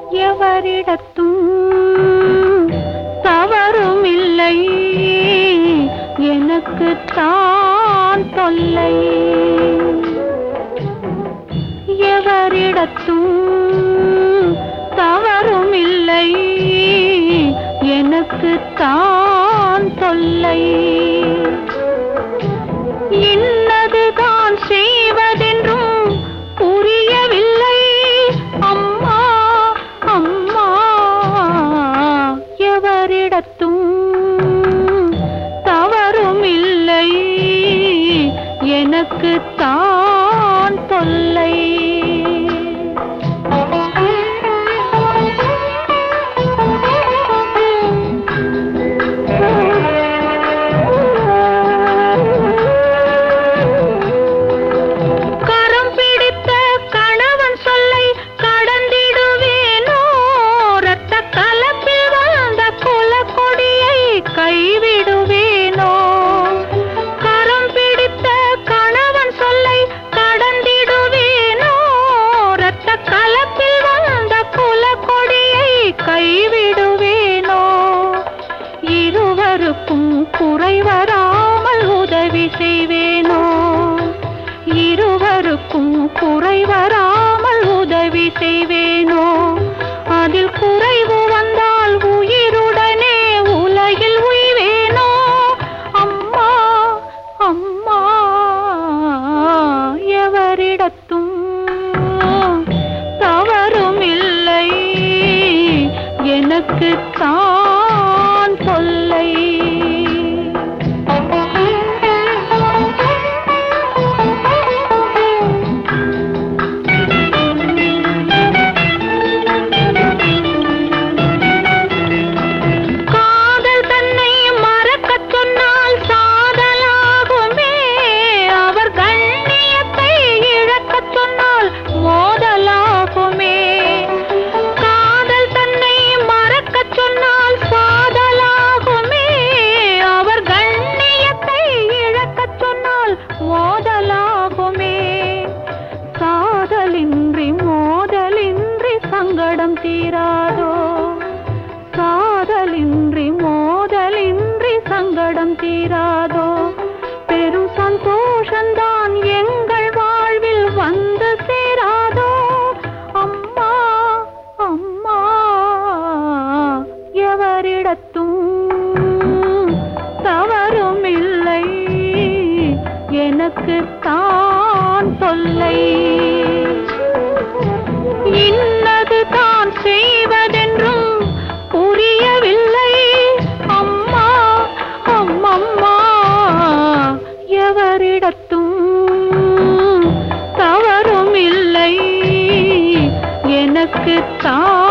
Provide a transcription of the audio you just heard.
எவரிடத்தும் தவறும் இல்லை எனக்கு தான் தொல்லை எவரிடத்தும் தவறும் இல்லை எனக்கு தான் தொல்லை இன்னதுதான் செய்வதென்றும் புரியவில்லை அம்மா அம்மா எவரிடத்தும் தவறும் இல்லை எனக்கு தான் தொல்லை கரம் பிடித்த கணவன் சொல்லை கடந்திடுவேனோ ரத்த கலப்பில் வந்த குலக்கொடியை கைவிடுவேனோ கரம் பிடித்த கணவன் சொல்லை கடந்திடுவேனோ ரத்த கலப்பில் வந்த குலக்கொடியை கைவிடுவேனோ இருவருக்கும் குறை வராமல் உதவி செய்வேனோ இருவருக்கும் குறை வராமல் உதவி செய்வேனோ அதில் குறைவு வந்தால் உயிருடனே உலகில் உய்வேனோ அம்மா அம்மா எவரிடத்தும் தவறும் இல்லை எனக்கு தான் தொல்லை காதல் தன்னை மறக்கச் சொன்னால் சாதலாகுமே அவர் கண்ணியத்தை இழக்கச் சொன்னால் மோதலாகுமே காதல் தன்னை மறக்கச் சொன்னால் சாதலாகுமே அவர் கண்ணியத்தை இழக்கச் சொன்னால் மோதலாகுமே சாதலின்றி மோதலின்றி சங்கடம் தீராதோ காதலின்றி மோதலின்றி சங்கடம் தீராதோ பெரும் சந்தோஷந்தான் எங்கள் வாழ்வில் வந்து சேராதோ அம்மா அம்மா எவரிடத்தும் தவறும் இல்லை எனக்கு தான் தொல்லை இன்னது தான் செய்வதென்றும் புரியவில்லை அம்மா அம்மம்மா எவரிடத்தும் தவறும் இல்லை எனக்கு தான்